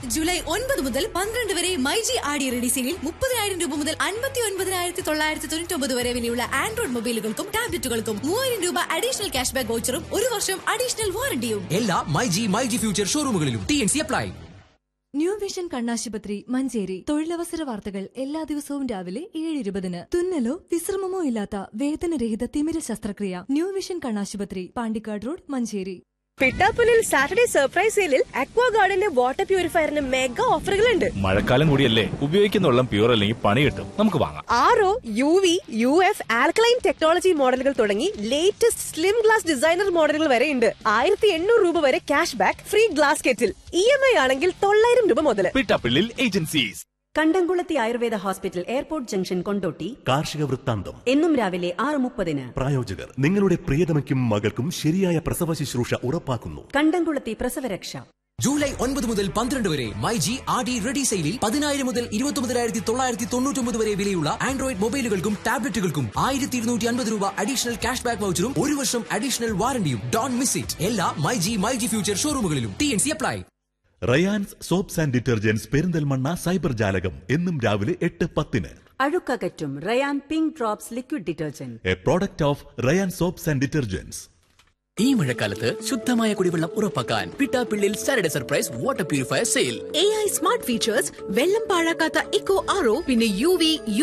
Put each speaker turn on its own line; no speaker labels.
July ഒൻപത് മുതൽ പന്ത്രണ്ട് വരെ മൈജി ആടി റെഡി സെയിലിൽ മുപ്പതിനായിരം രൂപ മുതൽ അൻപത്തി ഒൻപതിനായിരത്തി തൊള്ളായിരത്തി തൊണ്ണൂറ്റി ഒമ്പത് വരെ വിലയുള്ള ആൻഡ്രോയിഡ് മൊബൈലുകൾക്കും ടാബ്ലറ്റുകൾക്കും മൂവായിരം രൂപ അഡീഷണൽ ക്യാഷ് ബാക്ക് വൗച്ചറും ഒരു വർഷം അഡീഷണൽ വാറണ്ടിയും
എല്ലാ മൈജി മൈജി ഫ്യൂച്ചർ ഷോറൂമുകളിലും T N C apply
New Vision കണ്ണാശുപത്രി മഞ്ചേരി തൊഴിലവസര വാർത്തകൾ എല്ലാ ദിവസവും രാവിലെ ഏഴ് ഇരുപതിന് തുന്നലോ വിശ്രമമോ ഇല്ലാത്ത വേദനരഹിത തിമിര ശസ്ത്രക്രിയ ന്യൂ വിഷൻ കണ്ണാശുപത്രി പാണ്ടിക്കാട് റോഡ് മഞ്ചേരി
പിട്ടാപ്പുലിൽ സാറ്റർഡേ സർപ്രൈസ് സെയിലിൽ അക്വാ ഗാർഡന്റെ വാട്ടർ പ്യൂരിഫയറിന് മെഗാ ഓഫറുകളുണ്ട്
മഴക്കാലം കൂടിയല്ലേ ഉപയോഗിക്കുന്ന വെള്ളം പ്യൂർ അല്ലെങ്കിൽ പണി കിട്ടും നമുക്ക് വാങ്ങാം
R O U V U F alkaline technology മോഡലുകൾ തുടങ്ങി ലേറ്റസ്റ്റ് സ്ലിം ഗ്ലാസ് ഡിസൈനർ മോഡലുകൾ വരെ ഉണ്ട് ആയിരത്തി എണ്ണൂറ് രൂപ വരെ cash back free glass kettle E M I ആണെങ്കിൽ തൊള്ളായിരം രൂപ മുതൽ
പിട്ടാപ്പിള്ളിൽ agencies
Kandamkulathi Ayurveda hospital airport junction Kondotty
കാർഷിക വൃത്താന്തം
എന്നും രാവിലെ ആറ് മുപ്പതിന്
പ്രായോജകർ നിങ്ങളുടെ പ്രിയതമയ്ക്കും മകൾക്കും ശരിയായ പ്രസവ ശുശ്രൂഷ ഉറപ്പാക്കുന്നു
കണ്ടംകുളത്തി പ്രസവരക്ഷ
ജൂലൈ ഒൻപത് മുതൽ പന്ത്രണ്ട് വരെ മൈജി ആടി റെഡി സെയിലിൽ പതിനായിരം മുതൽ ഇരുപത്തി തൊള്ളായിരത്തി തൊണ്ണൂറ്റി വരെ വിലയുള്ള ആൻഡ്രോയിഡ് മൊബൈലുകൾക്കും ടാബ്ലറ്റുകൾക്കും ആയിരത്തി ഇരുന്നൂറ്റി അൻപത് രൂപ അഡീഷണൽ ക്യാഷ് ബാക്ക് വൗച്ചറും ഒരു വർഷം അഡീഷണൽ വാറണ്ടിയും ഡോൺ മിസ് ഇറ്റ് എല്ലാ മൈജി മൈജി ഫ്യൂച്ചർ ഷോറൂമുകളിലും T N C apply
Ryan's soaps and detergents Perinthalmanna cyber ജാലകം എന്നും രാവിലെ എട്ട് പത്തിന്
അഴുക്കകറ്റും Ryan pink drops liquid detergent
a product of Ryan soaps and detergents
ഈ മഴക്കാലത്ത് ശുദ്ധമായ കുടിവെള്ളം ഉറപ്പാക്കാൻ പിട്ടാപ്പിള്ളിൽ Saturday surprise water purifier sale
A I smart features വെള്ളം പാഴാക്കാത്ത ഇക്കോ ആറോ പിന്നെ യു വി